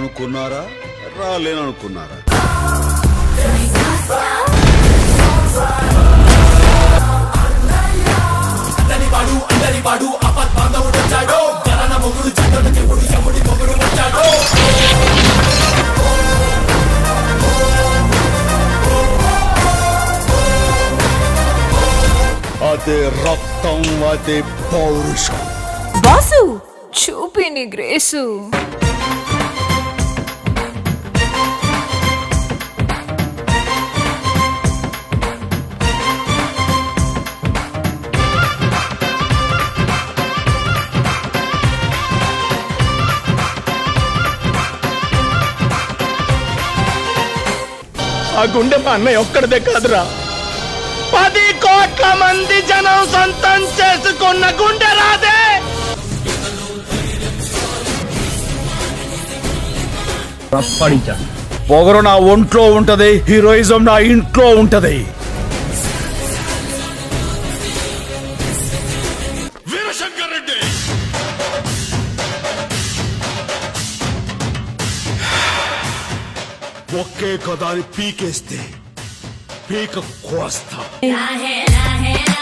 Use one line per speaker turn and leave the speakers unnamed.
రాననుకున్నారా రాలేననుకున్నారా అదే రక్తం అదే పౌరుషం
బాసు చూపి నీ గ్రేసు
ఆ గుండె మా అన్నయ్య ఒక్కడిదే కాదురా పది కోట్ల మంది జనం సొంతం చేసుకున్న గుండె రాదే
పొగరు నా ఒంట్లో ఉంటది హీరోయిజం నా ఇంట్లో ఉంటది
వీరశంకర్ రెడ్డి
ఒకే కదాని పీకేస్తే పీక కోస్తా
రాహే రాహే